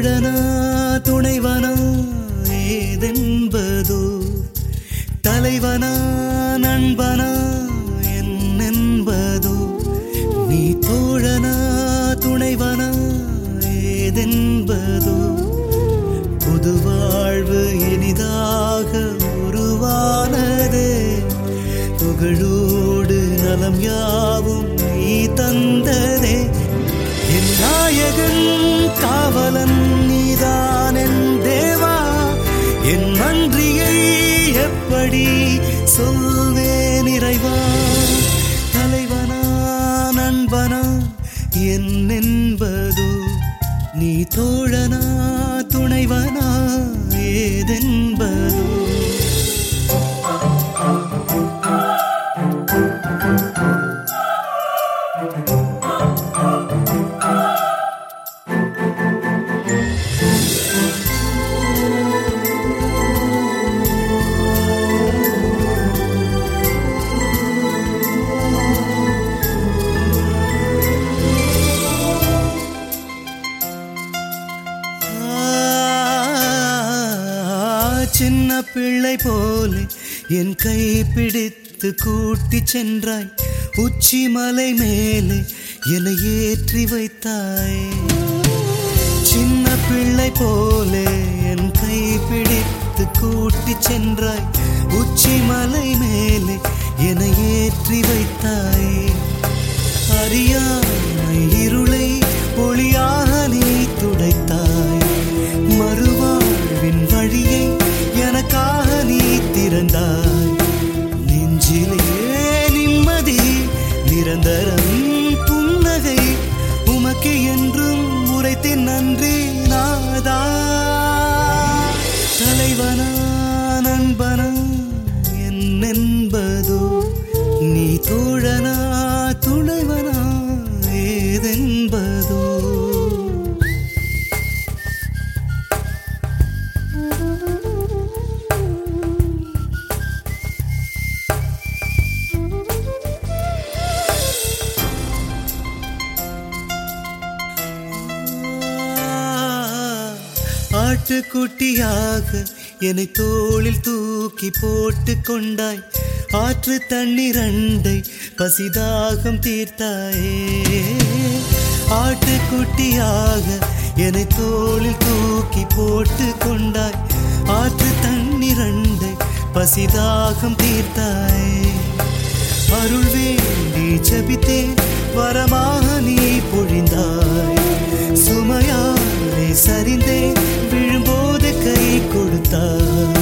தோழனா துணைவனா ஏதென்பதோ தலைவனா நண்பனா என்னென்பதோ நீ தோழனா துணைவனா ஏதென்பதோ புது வாழ்வு இனிதாக உருவானதே புகழோடு நலம் யாவும் நீ தந்ததே என் நாயகன் காவலன் நீதான் என் தேவா என் நன்றியை எப்படி சொல்வேன் இறைவா தலைவனா நண்பனா என் என்பதோ நீ தோழனா துணைவனா ஏதென்பதோ ஆ, சின்ன பிள்ளை போலே என் கை பிடித்து கூட்டி சென்றாய் உச்சி மலை மேலே என்னை ஏற்றி வைத்தாய் சின்ன பிள்ளை போலே என் கை பிடித்து கூட்டி சென்றாய் உச்சி மலை மேலே என்னை ஏற்றி வைத்தாய் அறியாமை இருளை ஒளியாக நீ துடைத்தாய் மறுவாழ்வின் வழியை எனக்காக நீ திறந்தாய் நெஞ்சிலே நிம்மதி நிரந்தரம் புன்னகை உமக்கு என்றும் உரைத்தேன் நன்றி நாதா தலைவனா நண்பனா என் என்பதோ நீ தோழனா துணைவனா ஏதென்பதோ ஆட்டுக்குட்டியாக என்னை தோளில் தூக்கி போட்டு கொண்டாய் ஆற்று தண்ணீரண்டை பசிதாகம் தீர்த்தாயே ஆட்டுக்குட்டியாக என்னை தோளில் தூக்கி போட்டு கொண்டாய் ஆற்று தண்ணீரண்டை பசிதாகம் தீர்த்தாய் அருள் வேண்டி ஜபித்தேன் வரமாக நீ பொழிந்தாய் சுமையாலே சரிந்தே விழும்போது கை கொடுத்தாய்